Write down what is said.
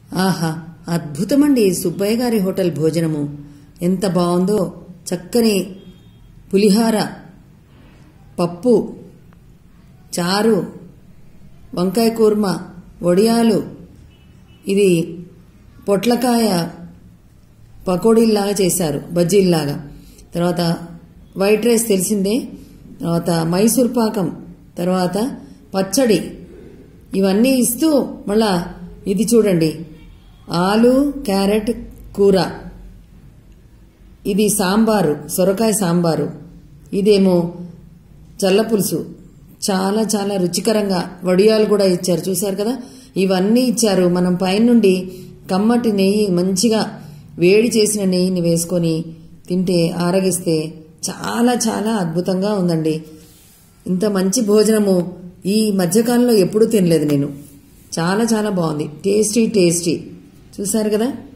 ఆహా అద్భుతమండి సుబ్బయ్య గారి హోటల్ భోజనము ఎంత బాగుందో చక్కని పులిహార పప్పు చారు వంకాయ కూర్మ వడియాలు ఇది పొట్లకాయ పకోడీల్లాగా చేశారు బజ్జీల్లాగా తర్వాత వైట్ రైస్ తెలిసిందే తర్వాత మైసూర్ పాకం తర్వాత పచ్చడి ఇవన్నీ ఇస్తూ మళ్ళా ఇది చూడండి ఆలు క్యారెట్ కూర ఇది సాంబారు సొరకాయ సాంబారు ఇదేమో చల్ల పులుసు చాలా చాలా రుచికరంగా వడియాలు కూడా ఇచ్చారు చూశారు కదా ఇవన్నీ ఇచ్చారు మనం పైనుండి కమ్మటి నెయ్యి మంచిగా వేడి చేసిన నెయ్యిని వేసుకొని తింటే ఆరగిస్తే చాలా చాలా అద్భుతంగా ఉందండి ఇంత మంచి భోజనము ఈ మధ్యకాలంలో ఎప్పుడూ తినలేదు నేను చాలా చాలా బాగుంది టేస్టీ టేస్టీ చూశారు కదా